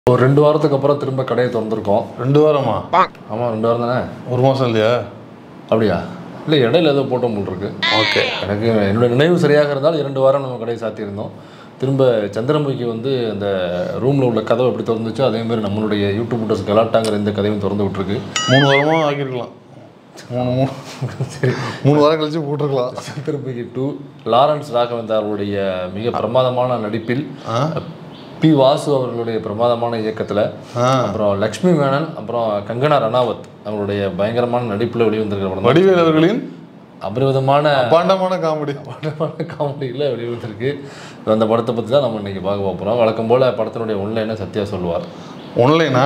ஒரு ரெண்டு வாரத்துக்கு அப்புறம் திரும்ப கடையை திறந்திருக்கோம் ரெண்டு வாரமா ஆமாம் ரெண்டு வாரம் தானே ஒரு மாசம் இல்லையா அப்படியா இல்லை இடையில ஏதோ போட்டோம் போல் இருக்கு ஓகே எனக்கு என்னோட நினைவு சரியாக இருந்தால் இரண்டு வாரம் நம்ம கடையை சாத்தியிருந்தோம் திரும்ப சந்திரமுகி வந்து அந்த ரூமில் உள்ள கதவை எப்படி திறந்துச்சோ அதே மாதிரி நம்மளுடைய யூடியூப் விட்டர்ஸ் கலாட்டாங்கிற இந்த கதையும் திறந்து விட்டுருக்கு மூணு வாரமா ஆக்கியிருக்கலாம் மூணு மூணு சரி மூணு வாரம் கழிச்சு போட்டிருக்கலாம் சந்திரமுகி டூ லாரன்ஸ் ராகவேந்தர் அவருடைய மிக பிரமாதமான நடிப்பில் ஆ? பி வாசு அவர்களுடைய பிரமாதமான இயக்கத்தில் ஆ. அப்புறம் லக்ஷ்மி மேனன் அப்புறம் கங்கனா ரணாவத் அவங்களுடைய பயங்கரமான நடிப்பில் வெளிவந்திருக்கிற படம் தான். வடிவேல் அவர்களின் அபரிவிதமான அபாண்டமான காமெடி காமெடியில் வெளிவந்திருக்கு அந்த படத்தை பற்றி தான் நம்ம இன்னைக்கு பார்க்க போகிறோம் வழக்கம் போல் படத்தினுடைய ஒன்லைனை சத்யா சொல்லுவார் ஒன்லைனா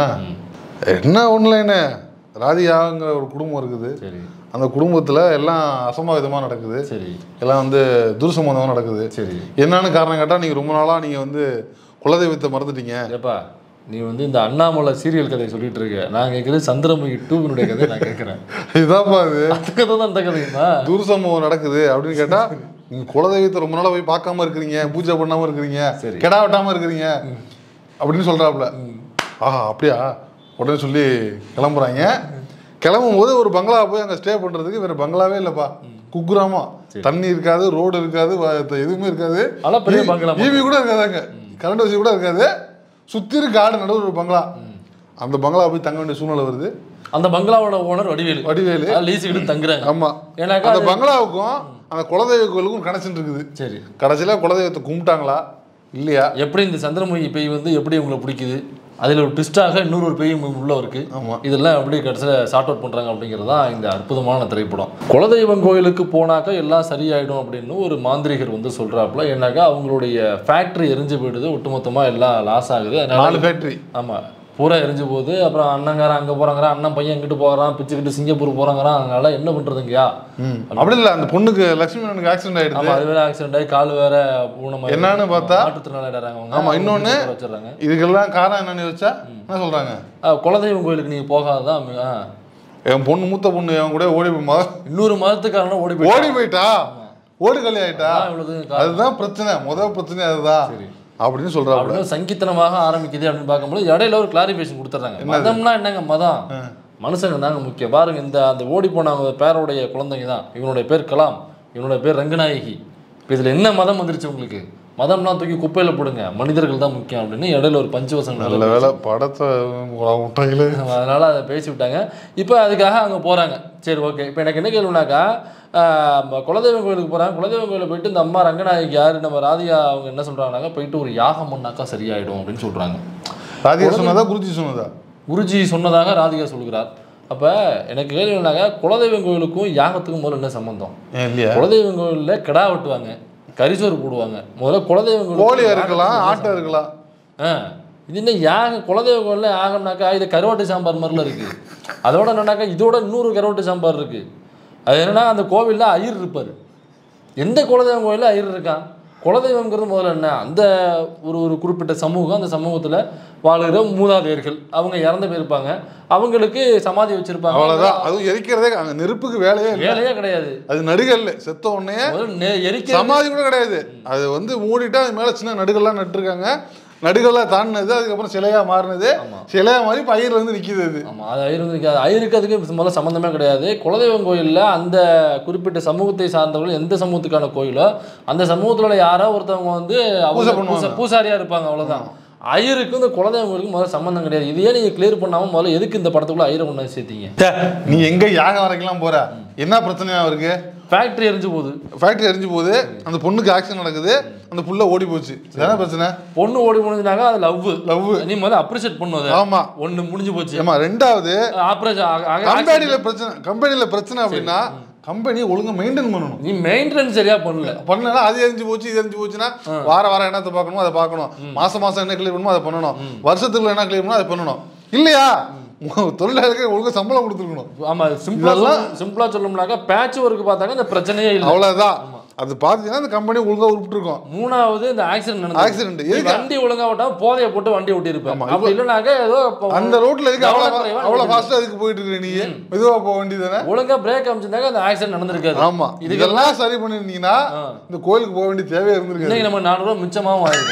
என்ன ஒன்லைனு ராதிகாங்கிற ஒரு குடும்பம் இருக்குது சரி அந்த குடும்பத்தில் எல்லாம் அசம்பாவிதமாக நடக்குது சரி எல்லாம் வந்து துர்சம்பந்தமாக நடக்குது சரி என்னன்னு காரணம் கேட்டால் நீங்கள் ரொம்ப நாளாக நீங்கள் வந்து குலதெய்வத்தை மறந்துட்டீங்க ஏப்பா நீ வந்து இந்த அண்ணாமலை சீரியல் கதை சொல்லிட்டு இருக்க நான் கேட்குறது சந்திரமுகி டூவினுடைய கதை நான் கேட்குறேன் இதாப்பா இது அந்த கதை தான் அந்த கதையுமா துர்சம்பவம் நடக்குது அப்படின்னு கேட்டா நீங்க குலதெய்வத்தை ரொம்ப நாளா போய் பார்க்காம இருக்கிறீங்க பூஜை பண்ணாம இருக்கிறீங்க சரி. கெடா வெட்டாம இருக்கிறீங்க அப்படின்னு சொல்றாப்புல ஆஹா அப்படியா உடனே சொல்லி கிளம்புறாங்க கிளம்பும் போது ஒரு பங்களா போய் அங்க ஸ்டே பண்றதுக்கு வேற பங்களாவே இல்லப்பா குக்குராமா தண்ணி இருக்காது ரோடு இருக்காது வ- எதுவுமே இருக்காது ஆனா பெரிய பங்களா ஈவி கூட இருக்காதாங்க கரண்ட் வசதி கூட இருக்காது சுத்தி இருக்க ஆடு நடுவில் ஒரு பங்களா அந்த பங்களா போய் தங்க வேண்டிய சூழ்நிலை வருது அந்த பங்களாவோட ஓனர் வடிவேலு வடிவேலு லீஸுக்கிட்டு தங்குறாங்க ஆமா ஏன்னாக்கா அந்த அது- பங்களாவுக்கும் அந்த குலதெய்வ கோயிலுக்கும் கனெக்ஷன் இருக்குது சரி கடைசியில குலதெய்வத்தை கும்பிட்டாங்களா இல்லையா எப்படி இந்த சந்திரமுகி பேய் வந்து எப்படி உங்களை பிடிக்குது அதில் ஒரு ட்விஸ்டாக இன்னொரு ஒரு பேய் உள்ள இருக்கு ஆமா. இதெல்லாம் எப்படி கடைசியில் ஷார்ட் அவுட் பண்ணுறாங்க அப்படிங்கிறது தான் இந்த அற்புதமான திரைப்படம் குலதெய்வம் கோயிலுக்கு போனாக்கா எல்லாம் சரியாயிடும் அப்படின்னு ஒரு மாந்திரிகர் வந்து சொல்கிறாப்புல ஏன்னாக்கா அவங்களுடைய ஃபேக்ட்ரி எரிஞ்சு போயிடுது ஒட்டுமொத்தமாக எல்லாம் லாஸ் ஆகுது அதனால நாலு ஃபேக்டரி ஆமாம் பூரா எரிஞ்சு போகுது அப்புறம் அண்ணங்காரன் அங்கே போகிறாங்கிறான் அண்ணன் பையன் இங்கிட்டு போகிறான் பிச்சுக்கிட்டு சிங்கப்பூர் போகிறாங்கிறான் அதனால என்ன பண்ணுறதுங்கயா அப்படி இல்ல அந்த பொண்ணுக்கு லட்சுமி மேனனுக்கு ஆக்சிடென்ட் ஆயிடுது ஆமாம் அது வேற ஆக்சிடென்ட் ஆகி கால் வேற ஊனமா என்னன்னு பார்த்தா- மாற்றுத்திறனாளிடாங்க அவங்க ஆமா, இன்னொன்னு- அவங்க வச்சிடுறாங்க இதுக்கெல்லாம் காரணம் என்னன்னு வச்சா என்ன சொல்றாங்க ஆ, குலதெய்வம் கோயிலுக்கு நீங்க போகாததான் மி- ஆ. என் பொண்ணு மூத்த பொண்ணு என் கூட ஓடி போய் மக- இன்னொரு மதத்துக்காரன ஓடி போய் ஓடி போயிட்டா ஓடி கல்வி ஆயிட்டா இவ்வளவு கா- அதுதான் பிரச்சனை முதல் பிரச்சனை அதுதான் சரி. அப்படின்னு சொல்றாப்புல அப்படின்னு சங்கித்தனமாக ஆரம்பிக்குது அப்படின்னு பார்க்கும்போது இடையில ஒரு கிளாரிஃபிகேஷன் கொடுத்துட்றாங்க மதம்னா என்னங்க மதம் மனுஷங்க தாங்க முக்கியம் பாருங்க இந்த அந்த ஓடி போன அவங்க பேரோடைய குழந்தைங்க தான் இவனுடைய பேர் கலாம் இவனுடைய பேர் ரங்கநாயகி இப்போ இதுல என்ன மதம் வந்துருச்சு உங்களுக்கு மதம்லாம் தூக்கி குப்பையில போடுங்க மனிதர்கள் தான் முக்கியம் அப்படின்னு இடையில ஒரு பஞ்சவசம் நல்ல வேலை படத்தை விட்டாங்களே அதனால அதை பேசி விட்டாங்க இப்போ அதுக்காக அங்கே போகிறாங்க சரி ஓகே இப்போ எனக்கு என்ன கேள்வினாக்கா ஆஹ், நம்ம குலதெய்வம் கோயிலுக்கு போகிறாங்க குலதெய்வம் கோயிலுக்கு போயிட்டு இந்த அம்மா ரங்கநாயகி யார் நம்ம ராதிகா அவங்க என்ன சொல்கிறாங்கனாக்கா போயிட்டு ஒரு யாகம் பண்ணாக்கா சரியாயிடும் அப்படின்னு சொல்கிறாங்க ராதிகா சொன்னதா குருஜி சொன்னதா குருஜி சொன்னதாக ராதிகா சொல்கிறார் அப்போ எனக்கு கேள்வினாக்கா குலதெய்வம் கோயிலுக்கும் யாகத்துக்கும் முதல்ல என்ன சம்பந்தம் ஏன் இல்லையா குலதெய்வம் கோயிலில் கிடா வெட்டுவாங்க கரிசோறு போடுவாங்க முதல்ல குலதெய்வம் கோயிலுக்கு கோழியா யாகத்துக்கு இருக்கலாம் என்ன ஆட்டா இருக்கலாம் ஆ இது என்ன யாக குலதெய்வ கோயிலில் யாகம்னாக்கா இது கருவாட்டு சாம்பார் மாதிரிலாம் இருக்குது அதோட என்னன்னாக்கா இதோட இன்னொரு கருவாட்டு சாம்பார் இருக்குது அது என்னன்னா அந்த கோவிலில் ஐயர் இருப்பார் எந்த குலதெய்வம் கோயிலில் ஐயர் இருக்கான் குலதெய்வங்கிறது முதல்ல என்ன அந்த ஒரு ஒரு குறிப்பிட்ட சமூகம் அந்த சமூகத்தில் வாழுகிற மூதாதையர்கள் அவங்க இறந்து போயிருப்பாங்க அவங்களுக்கு சமாதி வச்சிருப்பாங்க அவ்வளவுதான் அதுவும் எரிக்கிறதே அங்க நெருப்புக்கு வேலையே இல்லை வேலையே கிடையாது அது நடுகல்ல செத்த உடனே முதல்ல நெ- எரிக்க சமாதி கூட கிடையாது அது வந்து மூடிட்டா அது மேல சின்ன நடுகள்லாம் நட்டுருக்காங்க நடுகள்லாம் தாண்டினது அதுக்கப்புறம் சிலையா மாறினது ஆமா. சிலையா மாறி பயிர் வந்து நிக்குது அது ஆமாம் அது ஐயர் வந்து நிக்காது. ஐயருக்கு அதுக்கு முதல்ல சம்மந்தமே கிடையாது குலதெய்வம் கோயிலில் அந்த குறிப்பிட்ட சமூகத்தை சார்ந்தவர்கள் எந்த சமூகத்துக்கான கோயிலோ அந்த சமூகத்தில் உள்ள யாரோ ஒருத்தவங்க வந்து அவங்க பூஜை பூசா பண்ணுவாங்க. பூசாரியாக இருப்பாங்க அவ்வளோதான் ஐயருக்கு இந்த குலதெய்வம் கோயிலுக்கு முதல்ல சம்மந்தம் கிடையாது இதையே நீங்கள் கிளியர் பண்ணாமல் முதல்ல எதுக்கு இந்த படத்துக்குள்ள ஐயரை ஒன்று சேர்த்தீங்க ச்சே, நீ எங்க யாகம் வரைக்கலாம் போற என்ன பிரச்சனையா இருக்கு ஃபேக்ட்ரி எரிஞ்சு போகுது ஃபேக்டரி எரிஞ்சு போகுது அந்த பொண்ணுக்கு ஆக்சிடென்ட் நடக்குது அந்த புள்ள ஓடி போச்சு என்ன பிரச்சனை பொண்ணு ஓடி முடிஞ்சுனாக்கா அது லவ் லவ் நீ முதல்ல அப்ரிஷியேட் பண்ணு அதை ஆமா ஒன்று முடிஞ்சு போச்சு ஏமா ரெண்டாவது ஆப்ரேஷன் கம்பெனில பிரச்சனை கம்பெனில பிரச்சனை அப்படின்னா கம்பெனி ஒழுங்கா மெயின்டைன் பண்ணணும் நீ மெயின்டெனன்ஸ் சரியா பண்ணல பண்ணலன்னா அது எரிஞ்சு போச்சு இது எரிஞ்சு போச்சுன்னா வார வாரம் என்னத்தை பார்க்கணுமோ அதை பார்க்கணும் மாசம் மாசம் என்ன கிளியர் பண்ணணுமோ அதை பண்ணணும் வருஷத்துக்குள்ள என்ன கிளியர் பண்ணணும் அதை பண்ணணும் இல்லையா தொழிலாளருக்கு ஒழுங்கா சம்பளம் கொடுத்துருக்கணும் ஆமா சிம்பிளா இதெல்லாம் சிம்பிளா சொல்லணும்னாக்கா பேட்ச் ஒர்க் பார்த்தாங்க இந்த பிரச்சனையே இல்லை அவ்வளவுதான் அது பார்த்தீங்கன்னா அந்த கம்பெனி ஒழுங்கா உருப்பிட்டுருக்கோம் மூணாவது இந்த ஆக்சிடென்ட் நடந்தது ஆக்சிடென்ட் நீ எதுக்கு வண்டி ஒழுங்கா ஓட்டாம போதைய போட்டு வண்டி ஓட்டி இருப்பேன் ஆமா, அப்படி இல்லைனாக்கா ஏதோ இப்போ அந்த ரோட்ல எதுக்கு அவ்வளவு கவனக்குறைவா அவ்வளவு ஓட்டி ஃபாஸ்டா எதுக்கு போயிட்டு இருக்க நீ மெதுவா போக வேண்டியதானே ஒழுங்கா பிரேக் அமைச்சிருந்தாக்க அந்த ஆக்சிடென்ட் நடந்திருக்காது ஆமா இதுக்கு இதெல்லாம் சரி பண்ணிருந்தீங்கன்னா ஆ. இந்த கோயிலுக்கு போக வேண்டிய தேவையா இருந்திருக்காது இன்னைக்கு நம்ம நானூறு ரூபா மிச்சமாவும் ஆயிருக்கும்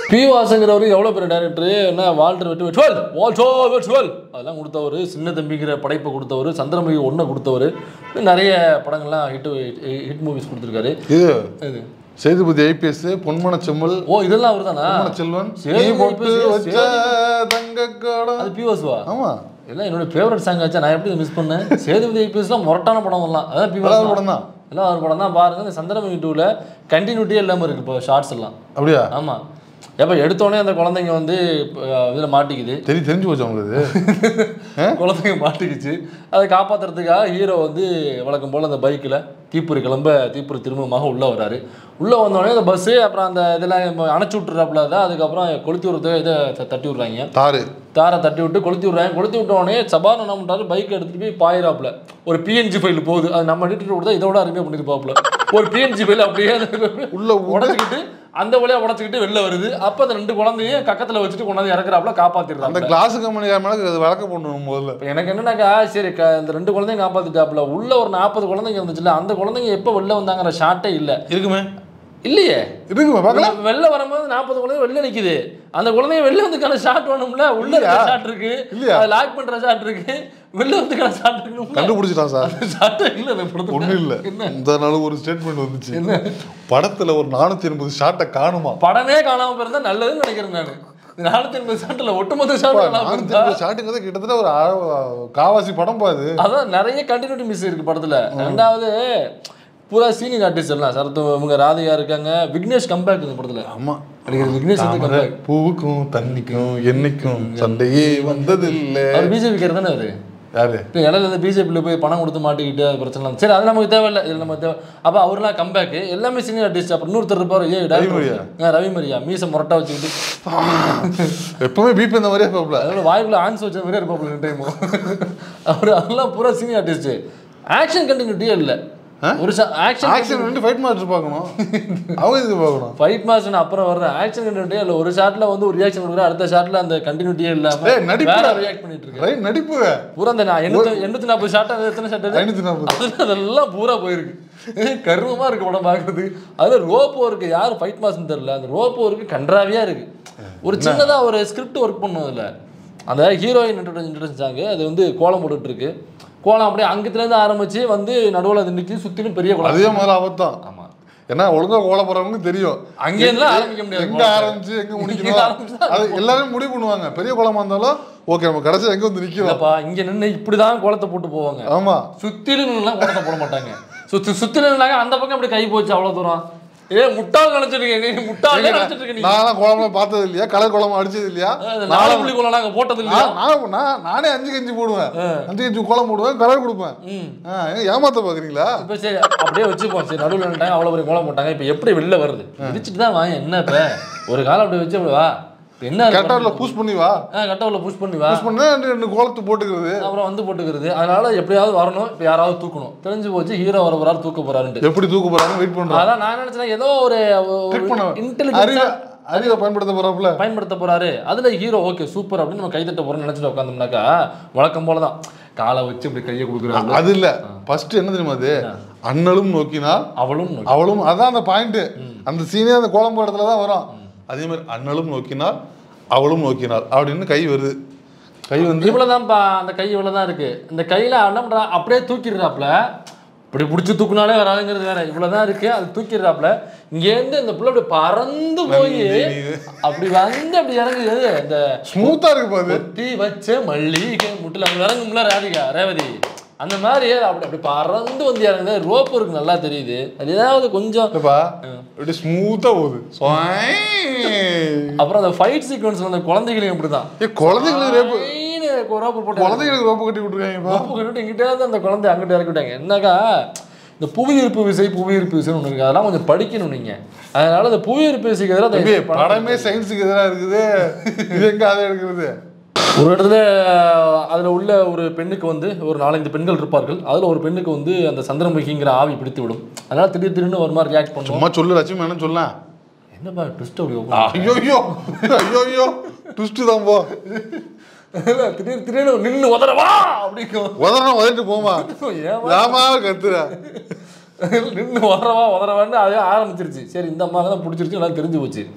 பி வாசங்கிறவர் எவ்வளோ பெரிய டேரக்டர் என்ன வால்டர் வெட்டு டுவெல் வால்டோ டுவெல் அதெல்லாம் கொடுத்தவர் சின்ன தம்பிங்கிற படைப்பை கொடுத்தவர் சந்திரமுகி ஒன்றை கொடுத்தவர் நிறைய படங்கள்லாம் ஹிட் ஹிட் மூவிஸ் கொடுத்துருக்காரு இது இது சேதுபதி ஐபிஎஸ் பொன்மன செம்மல் ஓ இதெல்லாம் அவர் தானா பொன்மன செல்வன் சேதுபதி நீ போட்டு IPS, வச்ச தங்க காடம் அது பி வாசுவா ஆமா எல்லாம் என்னோட ஃபேவரட் சாங் ஆச்சா நான் எப்படி மிஸ் பண்ணேன் சேதுபதி ஐபிஎஸ்லாம் முரட்டான படம் எல்லாம் அதான் பி அதாவது வாசு படம் தான் எல்லாம் அவர் படம் தான் பாருங்க இந்த சந்திரமுகி டூவில் கண்டினியூட்டியே இல்லாமல் இருக்கு இப்போ ஷார்ட்ஸ் எல்லாம் அப்படியா ஆமாம் எப்போ எடுத்தோடனே அந்த குழந்தைங்க வந்து இதில் மாட்டிக்குது தெரி தெரிஞ்சு போச்சு அவங்களுக்கு குழந்தைங்க மாட்டிக்கிச்சு அதை காப்பாற்றுறதுக்காக ஹீரோ வந்து வழக்கம் போல் அந்த பைக்கில் தீப்பொறி கிளம்ப தீப்பொறி திரும்பமாக உள்ளே வராரு உள்ளே வந்தோடனே அந்த பஸ்ஸு அப்புறம் அந்த இதெல்லாம் அணைச்சி விட்டுறாப்புல தான் அதுக்கப்புறம் கொளுத்தி விடுறதுக்கு இதை த- தட்டி விட்றாங்க தாரு தாரை தட்டி விட்டு கொளுத்தி விட்றாங்க கொளுத்தி விட்ட உடனே சபான் என்ன பண்ணுறாரு பைக் எடுத்துகிட்டு போய் பாயிராப்புல ஒரு பிஎன்ஜி ஃபைல் போகுது அது நம்ம எடிட்டர் கொடுத்தா இதோட அருமையாக பண்ணியிருப்பாப்புல ஒரு பிஎன்ஜி ஃபைல் அப்படியே உள்ள விட்டு- உடச்சிக்கிட்டு அந்த வழியாக உடச்சிக்கிட்டு வெளில வருது அப்போ அந்த ரெண்டு குழந்தையும் கக்கத்தில் வச்சுட்டு கொண்டாந்து இறக்குறாப்புல அந்த காப்பாற்றிடுறாங்க கிளாஸ் கம்பெனி மேல வழக்க போடணும் முதல்ல இப்போ எனக்கு என்னன்னாக்கா சரி க இந்த ரெண்டு குழந்தைங்க காப்பாற்றிட்டாப்புல உள்ள ஒரு நாற்பது குழந்தைங்க இருந்துச்சுல்ல அந்த குழந்தைங்க எப்போ வெளில வந்தாங்கிற ஷாட்டே இல்லை இருக்குமே இல்லையே இருக்குமே பார்க்கலாம் வெளில- வெளில வரும்போது நாற்பது குழந்தை வெளில நிக்குது அந்த குழந்தைங்க வெளில வந்துக்கான ஷாட் வேணும்ல உள்ள இல்லையா? ஷாட் இருக்கு இல்லையா? அது லாக் பண்ற ஷாட் இருக்கு வெளில வந்துக்கான ஷாட் இருக்கு கண்டுபிடிச்சிட்டான் சார் ஷாட் இல்ல அந்த படத்துல ஒண்ணும் இல்ல என்ன இந்த நாள் ஒரு ஸ்டேட்மெண்ட் வந்துச்சு படத்துல ஒரு நானூத்தி எண்பது ஷாட்டை காணுமா படமே காணாம போயிருந்தா நல்லதுன்னு நினைக்கிறேன் நானு நானூத்தி எண்பது ஷாட்ல ஒட்டுமொத்த ஷாட் காணாம நானூத்தி இருந்தா எண்பது ஷாட்டுங்கிறது கிட்டத்தட்ட ஒரு ஆ- காவாசி படம் பாது அதான் நிறைய கண்டினியூட்டி மிஸ் இருக்கு படத்துல ரெண்டாவது பூரா சீனியர் ஆர்டிஸ்ட் எல்லாம் சரத்து இவங்க ராதிகா இருக்காங்க விக்னேஷ் கம்பேக் இந்த படத்துல ஆமா நடிகர் விக்னேஷ் வந்து தாமரை கம்பேக் பூவுக்கும் தண்ணிக்கும் என்னைக்கும் சண்டையே வந்ததில்லை அவர் பிஜேபி காரர் தானே அவரு யாரு இப்போ இடையில இந்த பிஜேபியில் போய் பணம் கொடுத்து மாட்டிக்கிட்டு அது பிரச்சனை இல்லை. சரி அது நமக்கு தேவையில்லை இதில் நமக்கு தேவை அப்போ அவர்லாம் கம்பேக்கு எல்லாமே சீனியர் ஆர்டிஸ்ட் அப்புறம் இன்னொருத்தர் இருப்பார் ஏ ரவிமரியா? ரவிமரியா மீசை முரட்டா வச்சுக்கிட்டு எப்பவுமே பிபி இந்த மாதிரியே பாப்பல அதோட வாய்க்குள்ள ஆன்ஸ் வச்ச மாதிரியே இருப்பாப்புல ரெண்டு டைமும் அவர் அதெல்லாம் பூரா சீனியர் ஆர்டிஸ்ட் ஆக்ஷன் கண்டினியூட்டியே இல்லை ஒரு ஆக்ஷன் ஆக்ஷன் வந்து ஃபைட் மாஸ்டர் பார்க்கணும் அவங்க இது பார்க்கணும் ஃபைட் மாஸ்டர் அப்புறம் வர்ற ஆக்ஷன் கண்டினியூட்டியே இல்லை ஒரு ஷாட்ல வந்து ஒரு ரியாக்ஷன் கொடுக்குற அடுத்த ஷாட்ல அந்த கண்டினியூட்டியே இல்லாம ஏய், நடிப்பு. வேற ரியாக்ட் பண்ணிட்டு இருக்கு ரைட் நடிப்பு பூரா அந்த நான் எண்ணூத்தி எண்ணூத்தி நாற்பது ஷாட் எத்தனை ஷாட் ஐநூத்தி நாற்பது அதுல அதெல்லாம் பூரா போயிருக்கு கருமமா இருக்கு படம் பார்க்கறது அது ரோப்போ இருக்கு யார் ஃபைட் மாஸ்ன்னு தெரியல அந்த ரோப்போ இருக்கு கன்றாவியா இருக்கு ஒரு சின்னதா ஒரு ஸ்கிரிப்ட் ஒர்க் பண்ணும் அதுல அந்த ஹீரோயின் இன்ட்ரடக்ஷன் சாங் அது வந்து கோலம் போட்டுட்டு இருக்கு கோலம் அப்படியே அங்கத்துல இருந்து ஆரம்பிச்சு வந்து நடுவுல அது நிக்கி சுத்திலும் பெரிய கோலம் அதுவே முதல்ல அபத்தம் ஆமா ஏன்னா ஒழுங்கா கோல போறவங்க தெரியும் அங்கே இருந்துலாம் ஆரம்பிக்க முடியாது எங்க கோலத்தை. ஆரம்பிச்சு எங்க எங்க முடிக்கணும் ஆரம்பிச்சா அது எல்லாரும் முடிவு பண்ணுவாங்க பெரிய கோலமா இருந்தாலும் ஓகே நம்ம கடைசி எங்க வந்து நிக்கிறோம் இல்லப்பா இங்க நின்னு இப்படிதான் கோலத்தை போட்டு போவாங்க ஆமா சுத்திலும் கோலத்தை போட மாட்டாங்க சுத்தி சுத்திலும் அந்த பக்கம் அப்படி கை போச்சு அவ்வளவு தூரம் ஏ முட்டாள் நினைச்சிருக்கீங்க நீ முட்டாள் நினைச்சிட்டு இருக்க நீ நான்லாம் கோலம்லாம் பார்த்தது இல்லையா கலர் கோலமா அடிச்சது இல்லையா அது நாலு புள்ளி கோலம் நாங்க போட்டது இல்லையா நான் நான் நான் நானே அஞ்சு கஞ்சி போடுவேன் அஞ்சு கஞ்சி கோலம் போடுவேன் கலர் கொடுப்பேன் ம் ஆ, ஏங்க ஏமாத்த பாக்குறீங்களா இப்போ சரி அப்படியே வச்சுப்போம் சரி நடுவில் நின்ட்டாங்க அவ்வளோ பெரிய கோலம் போட்டாங்க இப்போ எப்படி வெளில வருது இடிச்சிட்டு தான் வாங்க என்ன இப்போ ஒரு காலம் அப்படி வச்சு அப்படி வா இப்ப என்ன கரெக்டாக புஷ் பண்ணி வா கட்டவில் புஷ் பண்ணி வா புஷ் பண்ணா ரெண்டு ரெண்டு கோலத்தை போட்டுக்கிறது அப்புறம் வந்து போட்டுக்கிறது அதனால எப்படியாவது வரணும் இப்போ யாராவது தூக்கணும் தெரிஞ்சு போச்சு ஹீரோ வர போறாரு தூக்க போறாருன்ட்டு எப்படி தூக்க போறாங்க வெயிட் பண்றோம் அதான் நான் நினைச்சேன் ஏதோ ஒரு ட்ரிக் பண்ண அறிவை இன்டெலிஜென்ஸா அறிவை பயன்படுத்த போறாப்புல பயன்படுத்த போறாரு அதுல ஹீரோ ஓகே சூப்பர் அப்படின்னு நம்ம கைதட்ட போறோம்னு நினைச்சிட்டு உட்காந்தோம்னாக்கா வழக்கம் போல தான் காலை வச்சு இப்படி கையை கொடுக்குறாங்க அது இல்ல ஃபர்ஸ்ட் என்ன தெரியுமா அது அண்ணலும் நோக்கினால் அவளும் அவளும் அதான் அந்த பாயிண்ட் அந்த சீனே அந்த கோலம் இடத்துல தான் வரும் அதே மாதிரி அண்ணலும் நோக்கினால் அவளும் நோக்கினாள் அப்படின்னு கை வருது கை வந்து இவ்வளவுதான்ப்பா அந்த கை இவ்வளவுதான் இருக்கு இந்த கையில என்ன பண்றா அப்படியே தூக்கிடுறாப்ல இப்படி பிடிச்சி தூக்குனாலே வராதுங்கிறது வேற இவ்வளவுதான் இருக்கு அது தூக்கிடுறாப்ல இங்கேருந்து இந்த புள்ள அப்படி பறந்து போய் அப்படி வந்து அப்படி இறங்குது இந்த ஸ்மூத்தா இருக்கு பாது கொத்தி வச்ச மல்லிகை முட்டில் அங்கே இறங்கும்ல ராதிகா ரேவதி அந்த மாதிரி அப்படி அப்படி பறந்து வந்து இறங்குது ரோப்பு இருக்கு நல்லா தெரியுது அது ஏதாவது கொஞ்சம் இல்லப்பா இப்படி ஸ்மூத்தா போகுது சொய். அப்புறம் அந்த ஃபைட் சீக்வன்ஸ் அந்த குழந்தைகளையும் அப்படிதான் ஏய், குழந்தைங்களுக்கு ரேப்பு ரோப்பு போட்டு குழந்தைங்களுக்கு ரோப்பு கட்டி விட்டுருக்காங்கப்பா ரோப்பு கட்டிட்டு இங்கிட்டே இருந்து அந்த குழந்தை அங்கிட்ட இறக்கிட்டாங்க என்னக்கா இந்த புவியீர்ப்பு விசை புவியீர்ப்பு விசைன்னு ஒன்று இருக்கு அதெல்லாம் கொஞ்சம் படிக்கணும் நீங்க அதனால அந்த புவியீர்ப்பு விசைக்கு எதிராக தம்பி அந்த படம் படமே சயின்ஸுக்கு எதிராக இருக்குது இது எங்க அதை எடுக்கிறது ஒரு இடத்துல அதில் உள்ள ஒரு பெண்ணுக்கு வந்து ஒரு நாலஞ்சு பெண்கள் இருப்பார்கள் அதில் ஒரு பெண்ணுக்கு வந்து அந்த சந்திரமுகிங்கிற ஆவி பிடித்து விடும் அதனால திடீர் திடீர்னு ஒரு மாதிரி ரியாக்ட் பண்ணுவோம் சும்மா சொல்லு லட்சுமி என்ன சொல்ல என்னப்பா ட்விஸ்ட் அப்படி open ஐயோ ஐயோ ஐயோ ஐயோ டுஸ்ட் தான் போ இல்ல, திடீர் திடீர்னு நின்று உதறவா அப்படிங்கும் உதறணும் உதறிட்டு போமா ஏமா ஏமா கத்துற நின்று உதறவா உதறவான்னு அதே ஆரம்பிச்சிருச்சு சரி இந்த அம்மாவுக்கு தான் பிடிச்சிருச்சு எல்லாம் தெரிஞ்சு போச்சு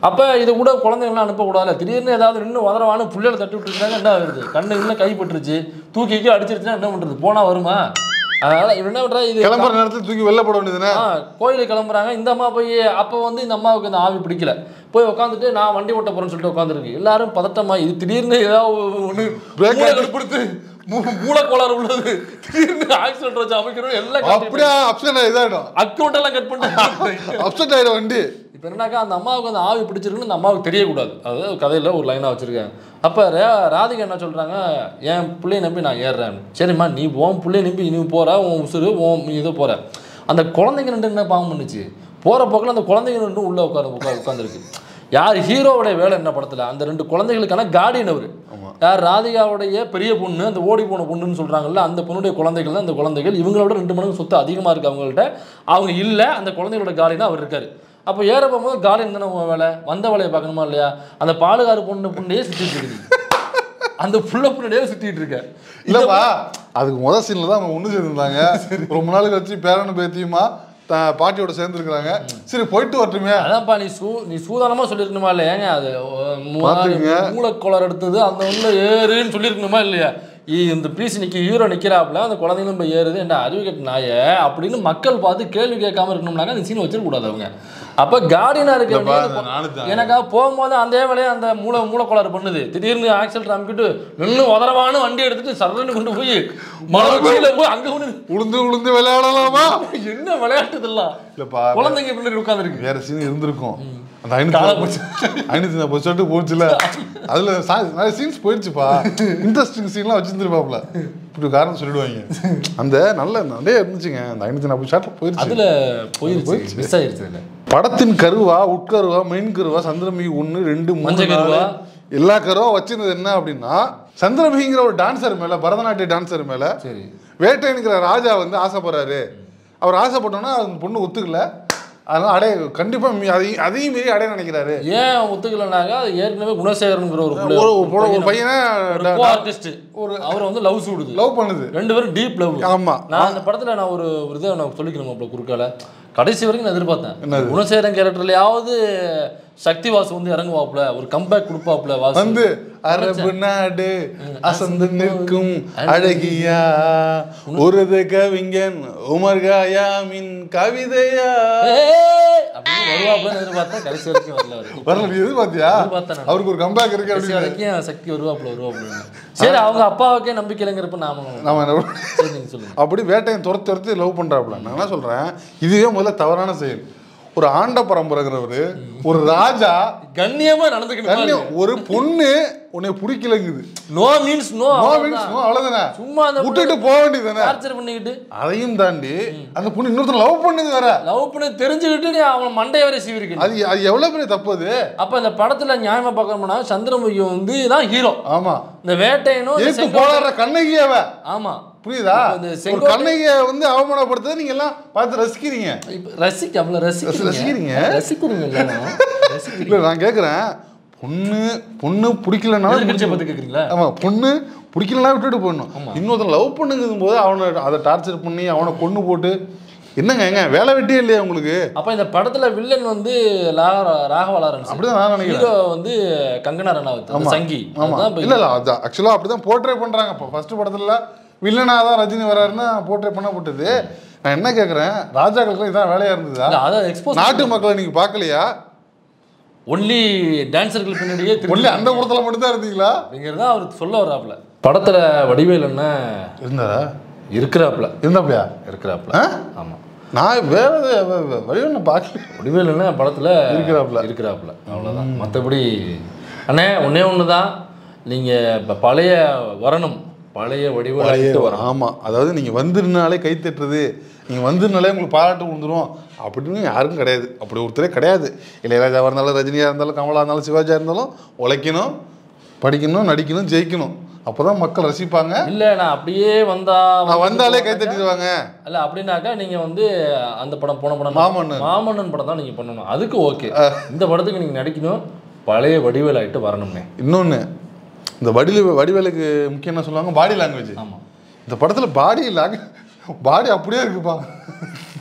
அப்போ இது கூட குழந்தைங்களாம் அனுப்பக்கூடாது திடீர்னு ஏதாவது நின்று உதறவானு புள்ளையில தட்டி விட்டுருக்காங்க என்ன வருது கண்ணு இன்னும் கைப்பட்டுருச்சு தூக்கி கீழே அடிச்சிருச்சுன்னா என்ன பண்ணுறது போனால் வருமா அதனால இவன் என்ன பண்ணுறா இது கிளம்புற நேரத்துல தூக்கி வெளில போட வேண்டியதுதானே ஆ கோயிலுக்கு கிளம்புறாங்க இந்த அம்மா போய் அப்போ வந்து இந்த அம்மாவுக்கு இந்த ஆவி பிடிக்கல போய் உட்காந்துட்டு நான் வண்டி ஓட்ட போறேன்னு சொல்லிட்டு உட்காந்துருக்கு எல்லாரும் பதட்டமா இது திடீர்னு ஏதாவது ஒன்று Break மூளை கடுப்படுத்து மூலக்கோளாறு உள்ளது திடீர்னு ஆக்சிடென்ட் வச்சு அமைக்கணும் எல்லாம் அப்படியே அப்செட் இதாயிடும் அக்கௌண்ட் எல்லாம் கட் பண்ணிட்டு அப்செட் ஆயிடும் வண்டி இப்போ என்னக்கா அந்த அம்மாவுக்கு அந்த ஆவி பிடிச்சிருக்குன்னு அந்த அம்மாவுக்கு தெரியக்கூடாது அது கதையில் ஒரு லைனாக வச்சுருக்காங்க அப்போ ரே ராதிகா என்ன சொல்கிறாங்க என் பிள்ளைய நம்பி நான் ஏறுறேன் சரிம்மா நீ உன் பிள்ளைய நம்பி நீ போகிற உன் உசுறு உன் நீ இது போகிற அந்த குழந்தைங்க ரெண்டு என்ன பாவம் பண்ணுச்சு போகிற போக்கில் அந்த குழந்தைங்க ரெண்டும் உள்ளே உட்காந்து உட்கா உட்காந்துருக்கு யார் ஹீரோவுடைய வேலை என்ன படத்தில் அந்த ரெண்டு குழந்தைகளுக்கான கார்டியன் அவர் யார் ராதிகாவுடைய பெரிய பொண்ணு அந்த ஓடி போன பொண்ணுன்னு சொல்கிறாங்கல்ல அந்த பொண்ணுடைய குழந்தைகள் தான் அந்த குழந்தைகள் இவங்களோட ரெண்டு மடங்கு சொத்து அதிகமாக இருக்குது அவங்கள்ட்ட அவங்க இல்லை அந்த குழந்தைகளோட கார்டியனாக அவர் இருக்காரு அப்போ ஏற போகும்போது கார்டியன் தானே உன் வேலை வந்த வேலையை பார்க்கணுமா இல்லையா அந்த பாலுகாரு பொண்ணு பொண்ணையே சுற்றிட்டு இருக்குது அந்த புள்ள பொண்ணுடையே சுற்றிட்டு இருக்க இல்லப்பா அதுக்கு முத சீன்ல தான் அவங்க ஒண்ணு சேர்ந்துருந்தாங்க ரொம்ப நாள் கழிச்சு பேரனு பேத்தியுமா த- பாட்டியோட சேர்ந்துருக்காங்க சரி போயிட்டு வரட்டுமே அதான்ப்பா நீ சூ நீ சூதானமா சொல்லியிருக்கணுமா இல்லையா ஏங்க அது பாத்துக்கங்க. மூளைக்கோளாறு எடுத்தது அந்த ஒன்று ஏறுன்னு சொல்லியிருக்கணுமா இல்லையா இ- இந்த பீஸ் நிற்க ஹீரோ நிற்கிறாப்புல அந்த குழந்தைங்களும் போய் ஏறுது என்ன அறிவு கட்ட நாய அப்படின்னு மக்கள் பார்த்து கேள்வி கேட்காம இருக்கணும்னாக்க அந்த சீன் வச்சிடக்கூடாது அவங்க அப்போ கார்டியனாக இல்லப்பா, இருக்க அது நானும் தான். எனக்கா போகும்போது அந்த வேலையை அந்த மூளை மூளைக்கோளாறு பண்ணுது திடீர்னு ஆக்சல் அமுக்கிட்டு நின்று உதரவான வண்டி எடுத்துட்டு சரன்னு கொண்டு போய் மலை கீழே போய் அங்கே கொண்டு உளுந்து உளுந்து விளையாடலாமா என்ன விளையாட்டு இதெல்லாம் இல்லப்பா குழந்தைங்க பின்னாடி உட்காந்துருக்கு வேற சீன் இருந்திருக்கும் அந்த ஐநூத்தி ஐநூத்தி நாற்பது ஷர்ட்டு போச்சுல அதுல சா- நிறைய சீன்ஸ் போயிடுச்சுப்பா இன்ட்ரெஸ்டிங் சீன்லாம் வச்சிருந்துருப்பாப்ல இப்படி காரணம் சொல்லிடுவாங்க அந்த நல்ல நிறைய இருந்துச்சுங்க அந்த ஐநூத்தி நாற்பது ஷர்ட்ல போயிடுச்சு அதுல போயிருச்சு மிஸ் ஆயிருச்சு அதுல படத்தின் கருவா உட்கருவா மெயின் கருவா சந்திரமுகி ஒன்று ரெண்டு மூணு மஞ்சள் நாலு, கருவா. எல்லா கருவா வச்சிருந்தது என்ன அப்படின்னா சந்திரமுகிங்கிற ஒரு டான்சர் மேல பரதநாட்டிய டான்சர் மேல சரி வேட்டையனுங்கிற ராஜா வந்து ஆசைப்படுறாரு அவர் ஆசைப்பட்டோன்னா அந்த பொண்ணு ஒத்துக்கல அதனால அடைய கண்டிப்பா மீ- அதையும் அதையும் மீறி அடைய நினைக்கிறாரு ஏன் ஒத்துக்கலனாக்கா அது ஏற்கனவே குணசேகரனுங்கிற ஒரு புள்ள- ஒரு ஒரு ஒரு- ஒரு பையனை கோ ஆர்டிஸ்ட் ஒரு அவரை வந்து லவ் சூடுது லவ் பண்ணுது ரெண்டு பேரும் டீப் லவ் ஆமா நான் அந்த படத்துல நான் ஒரு ஒரு இதை நான் சொல்லிக்கணும் அப்போ குறுக்கால கடைசி வரைக்கும் நான் எதிர்பார்த்தேன் என்னது? குணசேகரன் கேரக்டர்லயாவது சக்தி வாசு வந்து இறங்குவாப்புல ஒரு கம்பேக் கொடுப்பாப்புல வாசு வந்து அரபு நாடு அசந்து நிற்கும் அழகியா ஒருது கவிஞன் உமர் காயாமின் கவிதையா ஏய் அப்படின்னு வருவாப்புல எதிர்பார்த்தேன் கடைசி வரைக்கும் வரல அவரு. வரல நீ எதிர்பார்த்தியா எதிர்பார்த்தேன் நான். அவருக்கு ஒரு கம்பேக் இருக்கு கடைசி அப்படின்னு வரைக்கும் சக்தி வருவாப்புல வருவாப்புல சரி அவங்க அப்பாவுக்கே நம்பிக்கை இல்லைங்கிறப்ப நாம நாம என்ன பண்ண- சரி நீங்க சொல்லுங்க அப்படி வேட்டையன் துரத்து துரத்தி லவ் பண்றாப்புல நான் என்ன சொல்றேன் இதுவே முதல்ல தவறான செயல் ஒரு ஆண்ட பரம்பரைங்கிறவரு ஒரு ராஜா கண்ணியமா நடந்துக்கணும் கண்ணியம், ஒரு பொண்ணு உன்னை பிடிக்கலங்குது no means no No means no, அவ்வளவுதானே சும்மா அந்த விட்டுட்டு போக வேண்டியதுதானே டார்ச்சர் பண்ணிக்கிட்டு அதையும் தாண்டி அந்த பொண்ணு இன்னொருத்தர் லவ் பண்ணது வேற லவ் பண்ணி தெரிஞ்சுக்கிட்டு நீ அவன் மண்டைய வரை சீவிருக்கு அது அது எவ்வளவு பெரிய தப்பு அது அப்ப இந்த படத்துல நியாயமா பார்க்கணும்னா சந்திரமுகி வந்து தான் ஹீரோ ஆமா இந்த வேட்டையனும் இந்த எதிர்த்து செங்கோட்டை- போராடுற கண்ணகியாவ ஆமா புரியுதா இப்ப இந்த ஒரு செங்கோட்டை- கண்ணகிய வந்து அவமானப்படுத்த நீங்க எல்லாம் பார்த்து ரசிக்கிறீங்க இப்ப ரசிக்க அவ்வளவு ரசிக்கிறீங்க ரசிக்கிறீங்க? ரசிக்கிறீங்க இல்ல ரசிக்கிறீங்க இல்ல நான் கேக்குறேன் பொண்ணு பொண்ணு பிடிக்கலனாலும் பிடிச்ச பத்தி கேக்குறீங்களா ஆமா பொண்ணு பிடிக்கலனா விட்டுட்டு போடணும் இன்னொருத்தன் லவ் பண்ணுங்கும் போது அவனை அதை டார்ச்சர் பண்ணி அவனை கொண்டு போட்டு என்னங்க ஏங்க வேலை வெட்டியே இல்லையா உங்களுக்கு அப்ப இந்த படத்துல வில்லன் வந்து லா- ராகவா லாரன்ஸ் அப்படிதான் நான் நினைக்கிறேன் ஹீரோ வந்து கங்கனா ரனாவத் அந்த சங்கி ஆமா அதுதான் இப்ப இல்ல இல்ல அது ஆக்சுவலா அப்படிதான் போர்ட்ரே பண்றாங்க இப்போ ஃபர்ஸ்ட் படத்துல வில்லனா தான் ரஜினி வராருன்னு போர்ட்ரே பண்ணப்பட்டது நான் என்ன கேக்குறேன் ராஜாக்களுக்கு இதான் வேலையா இருந்ததா இல்ல, அதை எக்ஸ்போஸ் நாட்டு மக்களை நீங்க பார்க்கலையா ஒன்லி டான்சர்கள் பின்னாடியே திரும்பி ஒன்லி அந்த கூடத்துல மட்டும் தான் இருந்தீங்களா அப்படிங்கிறத அவர் சொல்ல வர்றாப்புல படத்துல வடிவேல் என்ன இருந்தாரா இருக்கிறாப்புல இருந்தாப்பையா இருக்கிறாப்புல ஆமா நான் வேற வழியும் பார்க்கல வடிவேல் என்ன படத்துல இருக்கிறாப்புல. இருக்கிறாப்புல அவ்வளவுதான் மத்தபடி அண்ணே ஒண்ணே ஒண்ணுதான் நீங்க இப்ப பழைய வரணும் பழைய வடிவேல் வரணும் ஆமா அதாவது நீங்க வந்துருனாலே கை தட்டுறது நீங்க வந்துருனாலே உங்களுக்கு பாராட்டு விழுந்துரும் அப்படின்னு யாருக்கும் கிடையாது அப்படி ஒருத்தரே கிடையாது இளையராஜாவாக இருந்தாலும் ரஜினியா இருந்தாலும் கமலா இருந்தாலும் சிவாஜியா இருந்தாலும் உழைக்கணும் படிக்கணும் நடிக்கணும் ஜெயிக்கணும் அப்பதான் மக்கள் ரசிப்பாங்க இல்ல நான் அப்படியே வந்தா நான் வந்தாலே கை தட்டிடுவாங்க இல்ல அப்படின்னாக்கா நீங்க வந்து அந்த படம் போன படம் மாமன்னன். மாமன்னன் படம் தான் நீங்க பண்ணணும் அதுக்கு ஓகே இந்த படத்துக்கு நீங்க நடிக்கணும் பழைய வடிவேல் ஆயிட்டு வரணும்னே இன்னொன்னு இந்த வடிவு வடிவேலுக்கு முக்கியம் என்ன சொல்லுவாங்க பாடி லாங்குவேஜ் ஆமா இந்த படத்துல பாடி லாங் பாடி அப்படியே இருக்குப்பா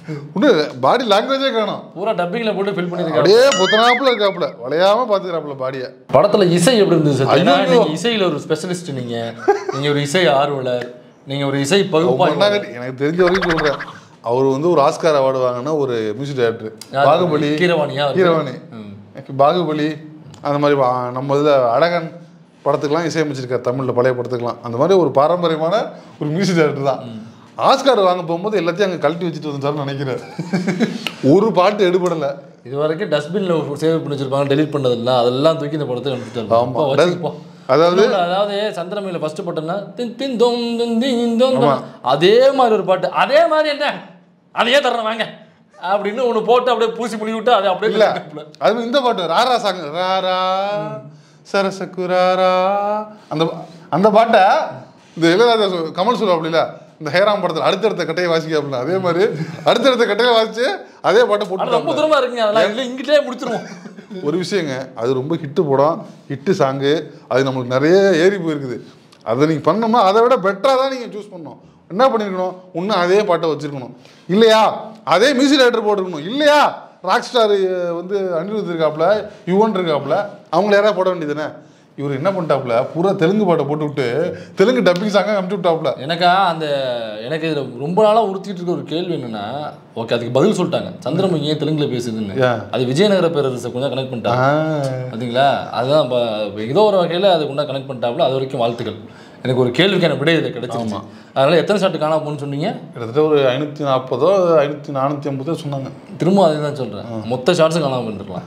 இன்னும் பாடி லாங்குவேஜே காணும் பூரா டப்பிங்ல போட்டு ஃபில் பண்ணிருக்காரு அப்படியே புத்தனாப்புல இருக்காப்புல வளையாம பாத்துக்கிறாப்புல பாடிய படத்துல இசை எப்படி இருந்தது சார் ஏன்னா ஐயோ. நீங்க இசையில ஒரு ஸ்பெஷலிஸ்ட் நீங்க நீங்க ஒரு இசை ஆர்வலர் நீங்க ஒரு இசை பகுப்பாய்வு மண்ணாங்கட்டி எனக்கு தெரிஞ்ச வரைக்கும் சொல்றேன் அவர் வந்து ஒரு ஆஸ்கார் அவார்டு வாங்கின ஒரு மியூசிக் டைரக்டர் யாரு? பாகுபலி கீரவாணியா அவரு? கீரவாணி பாகுபலி அந்த மாதிரி வா- நம்ம இதில் அழகன் படத்துக்கெல்லாம் இசையமைச்சிருக்கார் தமிழில் பழைய படத்துக்கெல்லாம் அந்த மாதிரி ஒரு பாரம்பரியமான ஒரு மியூசிக் டைரக்டர் தான் ஆஸ்கார் வாங்க போகும்போது எல்லாத்தையும் அங்கே கழட்டி வச்சுட்டு வந்துட்டாருன்னு நினைக்கிறேன் ஒரு பாட்டு எடுபடலை இது வரைக்கும் டஸ்ட்பின்ல சேவ் பண்ணி வச்சிருப்பாங்க டெலீட் பண்ணதில்ல அதெல்லாம் தூக்கி இந்த படத்தை அனுப்பிச்சிட்டாரு ஆமா. அப்பா வச்சுப்போ. அதாவது- இன்னொன்னு, அதாவது சந்திரமையில ஃபர்ஸ்ட் பாட்டுன்னா தின் தின் தொம் தின் தின் தொம் தொம். அதே மாதிரி ஒரு பாட்டு அதே மாதிரி என்ன அதையே தர்றேன் வாங்க அப்படின்னு ஒண்ணு போட்டு அப்படியே பூசி முடி விட்டு அதை அப்படியே இல்ல கட்டிப்புல. அது இந்த பாட்டு ராரா சாங் ராரா சரசகுராரா அந்த அந்த பாட்டை இந்த இளையராஜா சொ- கமல் சொல்லுவாப்ல இந்த ஹேராம் படத்துல அடுத்தடுத்த கட்டையை வாசிக்காப்புல அதே மாதிரி அடுத்தடுத்த கட்டையை வாசிச்சு அதே பாட்டை ஆனா ரொம்ப போட்டு தூரமா இருக்குங்க அதெல்லாம் இல்லை இங்கிட்டே முடிச்சிருவோம் ஒரு விஷயங்க அது ரொம்ப ஹிட்டு படம் ஹிட்டு சாங்கு அது நம்மளுக்கு நிறைய ஏறி போயிருக்குது அதை நீங்கள் பண்ணோம்னா அதை விட பெட்டராக தான் நீங்கள் சூஸ் பண்ணணும் என்ன பண்ணியிருக்கணும் இன்னும் அதே பாட்டை வச்சிருக்கணும் இல்லையா அதே மியூசிக் டைரக்டர் போட்டிருக்கணும் இல்லையா ராக் ஸ்டார் வந்து அனிருத் இருக்காப்புல யுவன் இருக்காப்புல அவங்கள யாராவது போட வேண்டியதுதானே இவர் என்ன பண்ணிட்டாப்புல பூரா தெலுங்கு பாட்டை போட்டு விட்டு தெலுங்கு டப்பிங் சாங்காக அமுச்சு விட்டாப்புல எனக்கா அந்த எனக்கு இதுல ரொம்ப நாளா உறுத்திட்டு இருக்க ஒரு கேள்வி என்னன்னா ஓகே அதுக்கு பதில் சொல்லிட்டாங்க சந்திரமுகி ஏன் தெலுங்குல பேசுதுன்னு Yeah. அது விஜயநகர பேரரசை கொஞ்சம் கனெக்ட் பண்ணிட்டாங்க பார்த்தீங்களா அதுதான் இப்போ இப்போ ஏதோ ஒரு வகையில் அது கொண்டா கனெக்ட் பண்ணிட்டாப்புல அது வரைக்கும் வாழ்த்துக்கள் எனக்கு ஒரு கேள்விக்கான விடை இதில் கிடைச்சிருச்சு அதனால எத்தனை ஷாட்டு காணாம போகணும்னு சொன்னீங்க கிட்டத்தட்ட ஒரு ஐநூற்றி நாற்பதோ ஐநூற்றி நானூற்றி ஐம்பதோ சொன்னாங்க திரும்ப அதே தான் சொல்கிறேன் மொத்த ஷார்ட்ஸும் காணாமல் இருந்திருக்கலாம்